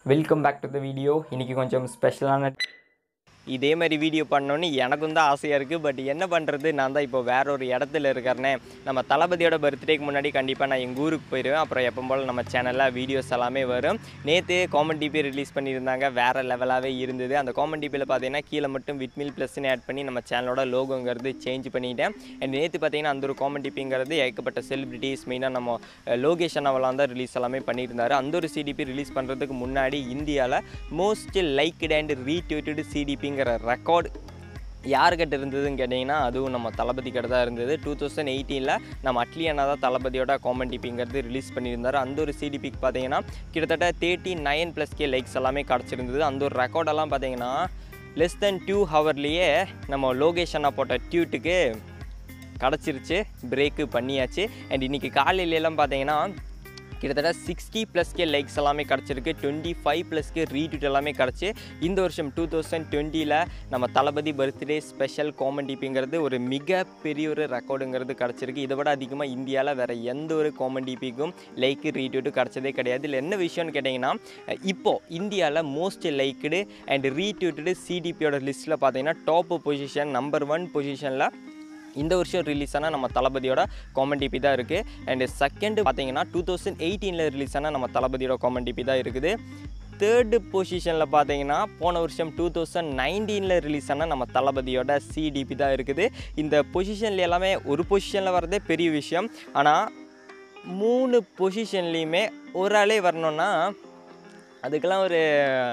welcome back to the video இன்றைக்கி கொஞ்சம் ஸ்பெஷலான இதே மாதிரி வீடியோ பண்ணோன்னு எனக்கும் தான் ஆசையாக இருக்குது பட் என்ன பண்ணுறது நான் தான் இப்போ வேற ஒரு இடத்துல இருக்கிறேனே நம்ம தளபதியோட பர்த்டேக்கு முன்னாடி கண்டிப்பாக நான் எங்கள் ஊருக்கு போயிடுவேன் அப்புறம் எப்போ போல் நம்ம சேனலில் வீடியோஸ் எல்லாமே வரும் நேற்று காமன் டிபி ரிலீஸ் பண்ணியிருந்தாங்க வேறு லெவலாகவே இருந்தது அந்த காமன் டிபியில் பார்த்தீங்கன்னா கீழே மட்டும் விட்மில் ப்ளஸ்ன்னு ஆட் பண்ணி நம்ம சேனலோட லோகோங்கிறது சேஞ்ச் பண்ணிட்டேன் அண்ட் நேற்று பார்த்தீங்கன்னா அந்த ஒரு காமன் டிபிங்கிறது ஏகப்பட்ட செலிபிரிட்டிஸ் மெயினாக நம்ம அஹ், லோகேஷ் அண்ணாவெல்லாம் தான் ரிலீஸ் எல்லாமே பண்ணியிருந்தாரு அந்த ஒரு சிடிபி ரிலீஸ் பண்ணுறதுக்கு முன்னாடி இந்தியாவில் மோஸ்ட் லைக்டு அண்ட் ரீட்வீட்டடு சிடிபிங்கிற ரெக்கார்டு யாருக்கிட்ட இருந்ததுன்னு கேட்டிங்கன்னா அதுவும் நம்ம தளபதி கிட்ட தான் இருந்தது டூ தௌசண்ட் எயிட்டீனில் நம்ம அட்லி அண்ணா தான் தளபதியோட காமன் டிபிங்கிறது ரிலீஸ் பண்ணியிருந்தாரு அந்த ஒரு சிடிபிக்கு பார்த்தீங்கன்னா கிட்டத்தட்ட thirty nine plus K likes எல்லாமே கிடச்சிருந்தது அந்த ஒரு ரெக்கார்டெல்லாம் பார்த்தீங்கன்னா லெஸ் தென் டூ ஹவர்லேயே நம்ம லோகேஷ் அண்ணா போட்ட டியூட்டுக்கு கிடச்சிருச்சு பிரேக்கு பண்ணியாச்சு அண்ட் இன்றைக்கி காலையிலலாம் பார்த்தீங்கன்னா கிட்டத்தட்ட சிக்ஸ்டி ப்ளஸ்கே லைக்ஸ் எல்லாமே கிடச்சிருக்கு டுவெண்ட்டி ஃபைவ் ப்ளஸ்க்கு ரீட்வீட் எல்லாமே கிடச்சி இந்த வருஷம் டூ தௌசண்ட் டுவெண்ட்டியில் நம்ம தளபதி பர்த்டே ஸ்பெஷல் காமெடிபிங்கிறது ஒரு மிகப்பெரிய ஒரு ரெக்கார்டுங்கிறது கிடச்சிருக்கு இதை விட அதிகமாக இந்தியாவில் வேறு எந்த ஒரு காமெடிபிக்கும் லைக்கு ரீட்வீட்டும் கிடச்சதே கிடையாது இல்லை என்ன விஷயம்னு கேட்டிங்கன்னா இப்போது இந்தியாவில் மோஸ்ட் லைக்டு அண்ட் ரீட்வீட்டடு சிடிபியோட லிஸ்ட்டில் பார்த்தீங்கன்னா டாப் பொசிஷன் நம்பர் ஒன் பொசிஷனில் இந்த வருஷம் ரிலீஸ் ஆன நம்ம தளபதியோட காமன் டிபி தான் இருக்குது அண்ட் செகண்ட் பார்த்தீங்கன்னா டூ தௌசண்ட் எயிட்டீனில் ரிலீஸ் ஆன நம்ம தளபதியோட காமன் டிபி தான் இருக்குது தேர்டு பொசிஷனில் பார்த்தீங்கன்னா போன வருஷம் டூ தௌசண்ட் நைன்டீனில் ரிலீஸ் ஆன நம்ம தளபதியோட சிடிபி தான் இருக்குது இந்த பொசிஷன்ல எல்லாமே ஒரு பொசிஷனில் வரதே பெரிய விஷயம் ஆனால் மூணு பொசிஷன்லேயுமே ஒரு ஆளே வரணும்னா அதுக்கெல்லாம் ஒரு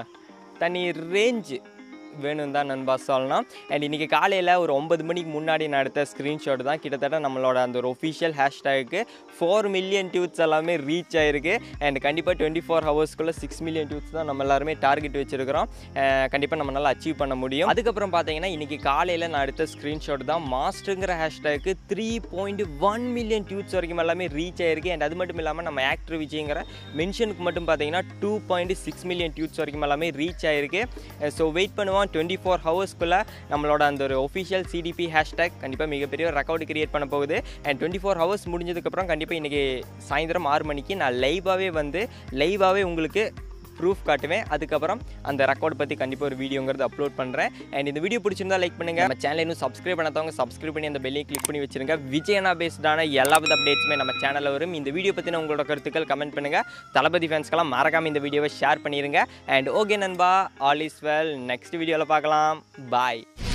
தனி ரேஞ்சு வேணும் தான் நண்பா சொல்லலாம் அண்ட் இன்றைக்கி காலையில் ஒரு ஒன்பது மணிக்கு முன்னாடி நான் எடுத்த ஸ்க்ரீன்ஷாட் தான் கிட்டத்தட்ட நம்மளோட அந்த ஒரு official hashtag four million tweets எல்லாமே ரீச் ஆயிருக்கு அண்ட் கண்டிப்பாக டுவெண்ட்டி ஃபோர் ஹவர்ஸ்க்குள்ளே சிக்ஸ் மில்லியன் டியூட்ஸ் தான் நம்ம எல்லாருமே டார்கெட் வச்சுருக்கிறோம் கண்டிப்பாக நம்ம நல்லா அச்சீவ் பண்ண முடியும் அதுக்கப்புறம் பார்த்தீங்கன்னா இன்றைக்கி காலையில் நான் எடுத்த ஸ்க்ரீன்ஷாட் தான் மாஸ்டருங்கிற hashtag three point one million tweets வரைக்கும் எல்லாமே ரீச் ஆயிருக்கு அண்ட் அது மட்டும் இல்லாமல் நம்ம ஆக்டர் விஜய்ங்கிற மென்ஷனுக்கு மட்டும் பார்த்தீங்கன்னா two point six million tweets வரைக்கும் எல்லாமே ரீச் ஆயிருக்கு ஸோ வெயிட் பண்ணுவோம் டுவெண்ட்டி ஃபோர் ஹவர்ஸ்க்குள்ளே நம்மளோட அந்த ஒரு ஒஃபிஷியல் சிடிபி ஹேஷ்டேக் கண்டிப்பாக மிகப்பெரிய ஒரு ரெக்கார்டு கிரியேட் பண்ண போகுது அண்ட் டுவெண்ட்டி ஃபோர் ஹவர்ஸ் முடிஞ்சதுக்கப்புறம் கண்டிப்பாக இன்றைக்கி சாயந்தரம் ஆறு மணிக்கு நான் லைவாகவே வந்து லைவாகவே உங்களுக்கு ப்ரூஃப் காட்டுவேன் அதுக்கப்புறம் அந்த ரெக்கார்ட் பற்றி கண்டிப்பாக ஒரு வீடியோங்கிறது அப்லோட் பண்ணுறேன் அண்ட் இந்த வீடியோ பிடிச்சிருந்தா லைக் பண்ணுங்கள் நம்ம சேனல் இன்னும் சப்ஸ்கிரைப் பண்ணாதவங்க சப்ஸ்கிரைப் பண்ணி அந்த பெல்லையும் கிளிக் பண்ணி வச்சிருங்க விஜயனா பேஸ்டான எல்லா வித அப்டேட்ஸுமே நம்ம சேனலில் வரும் இந்த வீடியோ பற்றின உங்களோட கருத்துக்கள் கமெண்ட் பண்ணுங்கள் தளபதி ஃபேன்ஸ்க்கெல்லாம் மறக்காமல் இந்த வீடியோவை ஷேர் பண்ணிடுங்க அண்ட் ஓகே நண்பா ஆல் இஸ் வெல் நெக்ஸ்ட் வீடியோவில் பார்க்கலாம் பாய்